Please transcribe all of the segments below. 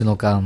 നോക്കാം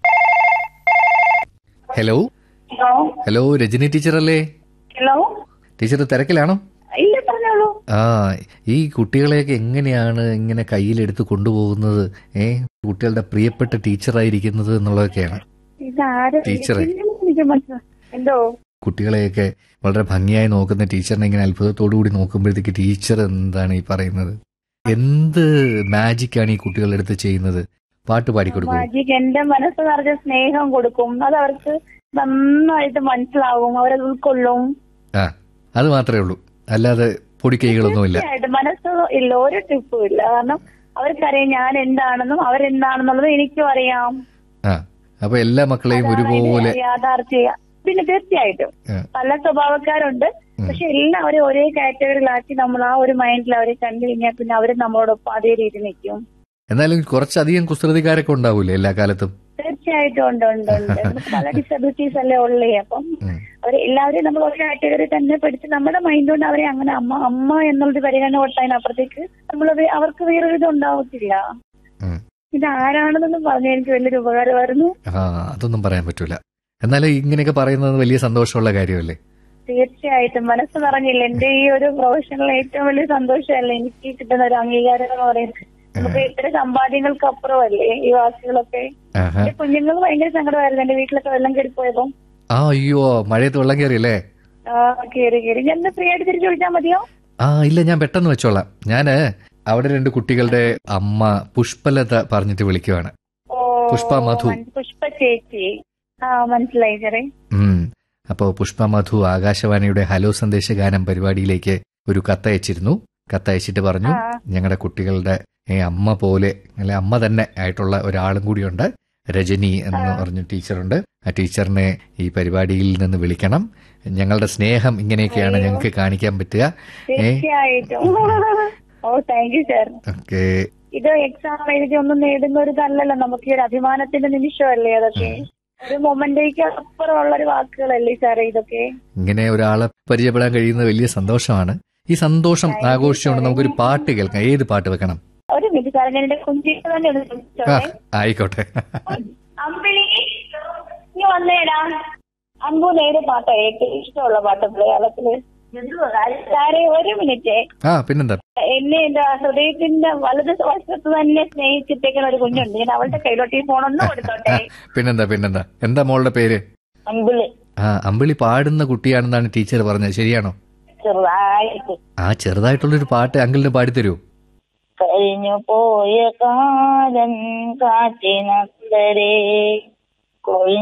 hello hello hello Rajani teacher അല്ലേ hello teacher തിരക്കിലാണോ ഇല്ല പറഞ്ഞോളൂ ആ ഈ കുട്ടികളെയൊക്കെ എങ്ങനെയാണ് ഇങ്ങനെ കയ്യിലെടുത്ത് കൊണ്ടുപോകുന്നത് ഏ കുട്ടികളുടെ പ്രിയപ്പെട്ട ടീച്ചറായിരിക്കുന്നത് എന്നുള്ളതൊക്കെയാണ് ഇതാരും ടീച്ചറെ. എനിക്ക് മനസ്സിലാ എന്തോ കുട്ടികളെയൊക്കെ വളരെ ഭംഗിയായി നോക്കുന്ന ടീച്ചറിനെ ഇങ്ങനെ അത്ഭുതത്തോടു കൂടി നോക്കുമ്പോഴത്തേക്ക് ടീച്ചർ എന്താണ് ഈ പറയുന്നത് എന്ത് മാജിക്കാണ് ഈ കുട്ടികളുടെ അടുത്ത് ചെയ്യുന്നത് പാട്ട് പാടിക്കൊടുക്കും മാജിക് എന്റെ മനസ്സ് നിറഞ്ഞ സ്നേഹം കൊടുക്കും അത് അവർക്ക് നന്നായിട്ട് മനസ്സിലാവും അവരത് ഉൾക്കൊള്ളും ആ അത് മാത്രമേ ഉള്ളൂ അല്ലാതെ പൊടിക്കൈകളൊന്നുമില്ല തീർച്ചയായിട്ടും മനസ്സ് ഇല്ല ഒരു ടിപ്പും ഇല്ല കാരണം അവർക്കറിയാം ഞാൻ എന്താണെന്നും അവരെന്താണെന്നുള്ളത് എനിക്കും അറിയാം ആ അപ്പൊ എല്ലാ മക്കളെയും ഒരുപോലെ യാഥാർത്ഥ്യ പിന്നെ തീർച്ചയായിട്ടും ആ, പല സ്വഭാവക്കാരുണ്ട് പക്ഷെ എല്ലാവരും ഒരേ കാറ്റഗറിയിലാക്കി നമ്മൾ ആ ഒരു മൈൻഡിൽ അവരെ കണ്ടു കഴിഞ്ഞാൽ പിന്നെ അവർ നമ്മളോടൊപ്പം അതേ രീതി നിൽക്കും എന്നാലും കുറച്ചധികം കുസൃതിക്കാരൊക്കെ ഉണ്ടാവൂലേ എല്ലാ കാലത്തും തീർച്ചയായിട്ടും ഉണ്ട് ഉണ്ട് ഉണ്ട് നമുക്ക് പല ഡിസബിലിറ്റീസ് അല്ലേ ഉള്ളേ അപ്പം ഉം. അവർ എല്ലാവരെയും നമ്മൾ ഒരു കാറ്റഗറി തന്നെ പഠിച്ച് നമ്മുടെ മൈൻഡ് കൊണ്ട് അവരെ അങ്ങനെ അമ്മ അമ്മ എന്നുള്ളത് പരിഗണന കൊടുത്തതിനപ്പുറത്തേക്ക് നമ്മൾ അവർക്ക് വേറൊരു ഇത് ഉണ്ടാവത്തില്ല ഉം. ഇത് ആരാണെന്നൊന്നും പറഞ്ഞ എനിക്ക് വലിയൊരു ഉപകാരമായിരുന്നു ആ അതൊന്നും പറയാൻ പറ്റൂല എന്നാലും ഇങ്ങനെയൊക്കെ പറയുന്നത് വലിയ സന്തോഷമുള്ള കാര്യമല്ലേ തീർച്ചയായിട്ടും മനസ്സ് നിറഞ്ഞില്ല എന്റെ ഈ ഒരു പ്രൊഫഷണൽ ഏറ്റവും വലിയ സന്തോഷമല്ലേ എനിക്ക് കിട്ടുന്ന ഒരു അംഗീകാരം എന്ന് പറയുന്നത് നമുക്ക് ഇത്ര സമ്പാദ്യങ്ങൾക്ക് അപ്പുറമല്ലേ ഈ വാക്കുകളൊക്കെ ആഹാ. എന്റെ കുഞ്ഞുങ്ങൾ ഭയങ്കര സങ്കടമായിരുന്നു എന്റെ വീട്ടിലൊക്കെ വെള്ളം കയറിപ്പോയപ്പോ ആ അയ്യോ മഴയത്ത് വെള്ളം കയറിയല്ലേ ആ കേറി കേറി ഞാൻ ഫ്രീ ആയിട്ട് തിരിച്ചു വിളിച്ചാൽ മതിയോ ആ ഇല്ല ഞാൻ പെട്ടെന്ന് വെച്ചോളാം ഞാന് അവിടെ രണ്ട് കുട്ടികളുടെ അമ്മ പുഷ്പലത പറഞ്ഞിട്ട് വിളിക്കുവാണ് ഓ പുഷ്പ മധു. മൻ- പുഷ്പ ചേച്ചി ആ മനസ്സിലായി ചെറേ ഉം അപ്പോ പുഷ്പ മധു ആകാശവാണിയുടെ ഹലോ സന്ദേശ ഗാനം പരിപാടിയിലേക്ക് ഒരു കത്തയച്ചിരുന്നു കത്തയച്ചിട്ട് പറഞ്ഞു ആ. ഞങ്ങളുടെ കുട്ടികളുടെ ഏ, അമ്മ പോലെ അല്ലെ അമ്മ തന്നെ ആയിട്ടുള്ള ഒരാളും കൂടിയുണ്ട് രജനി എന്ന് പറഞ്ഞു ടീച്ചറുണ്ട് ആ ടീച്ചറിനെ ഈ പരിപാടിയിൽ നിന്ന് വിളിക്കണം ഞങ്ങളുടെ സ്നേഹം ഇങ്ങനെയൊക്കെയാണ് ഞങ്ങൾക്ക് കാണിക്കാൻ പറ്റുക ഏ തീർച്ചയായിട്ടും ഓ താങ്ക് യു സാർ ഓക്കെ ഇത് എക്സാം എഴുതി ഒന്നും നേടുന്ന ഒരു ഇതല്ലല്ലോ നമുക്ക് ഈ ഒരു അഭിമാനത്തിന്റെ നിമിഷമല്ലേ അതൊക്കെ ഒരു മൊമെന്റേക്ക് അപ്പുറമുള്ള ഒരു വാക്കുകളല്ലേ സാറേ ഇതൊക്കെ ഇങ്ങനെ ഒരാളെ പരിചയപ്പെടാൻ കഴിയുന്നത് വലിയ സന്തോഷമാണ് ഈ സന്തോഷം ആഘോഷിച്ചുകൊണ്ട് നമുക്കൊരു പാട്ട് കേൾക്കാം ഏത് പാട്ട് വെക്കണം ഒരു മിനിറ്റ് സാറേ ഞാൻ എന്റെ കുഞ്ഞിനെ തന്നെ ഒന്ന് ആ ചോദിച്ചോട്ടെ ആയിക്കോട്ടെ അമ്പിളി നീ വന്നേടാ അമ്പു നേരെ പാട്ടോ ഏറ്റവും ഇഷ്ടമുള്ള പാട്ട് മലയാളത്തില് സാറേ ഒരു മിനിറ്റ് ആ പിന്നെന്താ എന്നെ എന്റെ ഹൃദയത്തിന്റെ വലത് വശത്ത് തന്നെ സ്നേഹിച്ചിട്ടേക്കുന്ന ഒരു കുഞ്ഞുണ്ട് ഞാൻ അവളുടെ കയ്യിലോട്ട് ഈ ഫോണൊന്ന് കൊടുത്തോട്ടെ പിന്നെന്താ പിന്നെന്താ എന്താ മോളുടെ പേര് അമ്പിളി ആ അമ്പിളി പാടുന്ന കുട്ടിയാണെന്നാണ് ടീച്ചർ പറഞ്ഞത് ശരിയാണോ ചെറുതായിട്ട് ആ ചെറുതായിട്ടുള്ളൊരു പാട്ട് അങ്കിളിന് പാടിത്തരൂ കഴിഞ്ഞു പോയ കാലം കാറ്റിനക്കരെ കൊഴി